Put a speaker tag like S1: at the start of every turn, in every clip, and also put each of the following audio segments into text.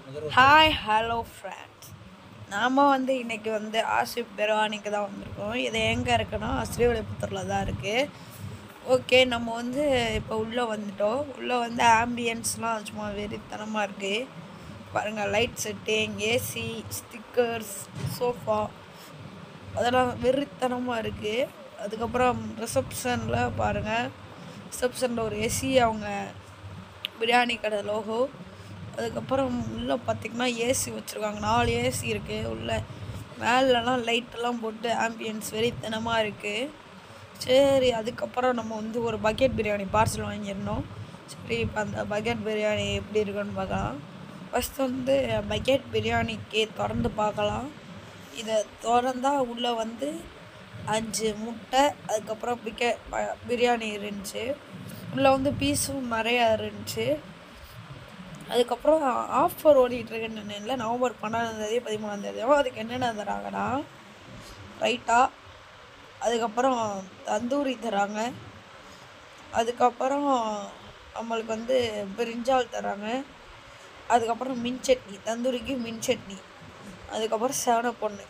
S1: hi hello friends நாம் வந்து இன்றைக்கி வந்து ஆசிப் பெருவானிக்கு தான் வந்திருக்கோம் இது எங்கே இருக்குன்னா ஸ்ரீவில்லிபுத்தூரில் தான் இருக்குது ஓகே நம்ம வந்து இப்போ உள்ளே வந்துட்டோம் உள்ளே வந்து ஆம்பியன்ஸ்லாம் சும்மா வெறித்தனமாக இருக்குது பாருங்கள் light setting AC stickers sofa அதெல்லாம் வெறித்தனமாக இருக்குது அதுக்கப்புறம் ரிசப்ஷனில் பாருங்கள் ரிசப்ஷனில் ஒரு ஏசி அவங்க பிரியாணி கடை லோகோ அதுக்கப்புறம் உள்ளே பார்த்திங்கன்னா ஏசி வச்சுருக்காங்க நாலு ஏசி இருக்குது உள்ளே மேலெலாம் லைட்டெல்லாம் போட்டு ஆம்பியன்ஸ் வெறித்தனமாக இருக்குது சரி அதுக்கப்புறம் நம்ம வந்து ஒரு பக்கெட் பிரியாணி பார்சல் வாங்கியிருந்தோம் சரி இப்போ அந்த பக்கெட் பிரியாணி எப்படி இருக்குன்னு பார்க்கலாம் ஃபஸ்ட் வந்து பக்கெட் பிரியாணிக்கு திறந்து பார்க்கலாம் இதை திறந்தா உள்ளே வந்து அஞ்சு முட்டை அதுக்கப்புறம் பிக்க ப- பிரியாணி இருந்துச்சு உள்ளே வந்து பீஸும் நிறையா இருந்துச்சு அதுக்கப்புறம் ஆஃபர் ஓடிட்டுருக்குன்னு நினைல நவம்பர் பன்னெண்டாந்தேதி பதிமூணாந்தேதியோ அதுக்கு என்னென்ன தராங்கன்னா ரைட்டா அதுக்கப்புறம் தந்தூரி தராங்க அதுக்கப்புறம் நம்மளுக்கு வந்து பிரிஞ்சால் தராங்க அதுக்கப்புறம் மின் சட்னி தந்தூரிக்கு மின் சட்னி அதுக்கப்புறம் செவன பொண்ணு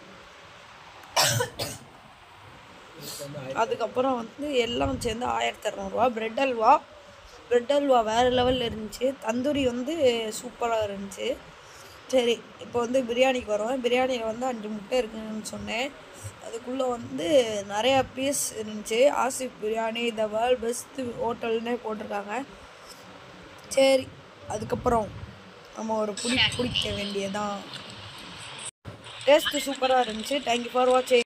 S1: அதுக்கப்புறம் வந்து எல்லாம் சேர்ந்து ஆயிரத்தி இரநூறுவா பிரெட் அல்வா பிரெட் அல்வா வேறு லெவலில் இருந்துச்சு தந்தூரி வந்து சூப்பராக இருந்துச்சு சரி இப்போ வந்து பிரியாணிக்கு வருவேன் பிரியாணியில் வந்து அஞ்சு முட்டை இருக்குன்னு சொன்னேன் அதுக்குள்ளே வந்து நிறையா பீஸ் இருந்துச்சு Aasife biryani the world best ஹோட்டல்னே போட்டிருக்காங்க சரி அதுக்கப்புறம் நம்ம ஒரு புடி பிடிக்க வேண்டியதான் டேஸ்ட்டு சூப்பராக இருந்துச்சு தேங்க்யூ ஃபார் வாட்சிங்